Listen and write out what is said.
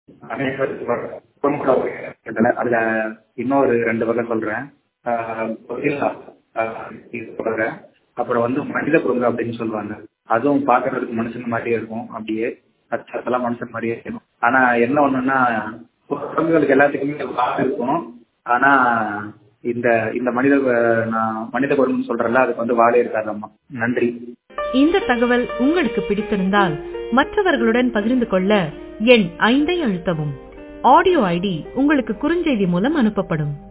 அதுல இன்னொரு ரெண்டு வகை சொல்றேன் கொரில்லா இது சொல்றேன் அப்புறம் வந்து மனித குரங்கு அப்படின்னு சொல்லுவாங்க அதுவும் பார்க்கறதுக்கு மனுஷன் மாதிரியே இருக்கும் அப்படியே அச்சத்தெல்லாம் மனுஷன் மாதிரியே இருக்கும் ஆனா என்ன ஒண்ணுன்னா குரங்குகளுக்கு எல்லாத்துக்குமே வால் இருக்கும் ஆனா இந்த இந்த மனித நான் மனித குரங்குன்னு சொல்றேன்ல அதுக்கு வந்து வாழே இருக்காதம்மா நன்றி இந்த தகவல் உங்களுக்கு பிடித்திருந்தால் மற்றவர்களுடன் பகிர்ந்து கொள்ள எண் ஐந்தை அழுத்தவும் ஆடியோ ஐடி உங்களுக்கு குறுஞ்செய்தி மூலம் அனுப்பப்படும்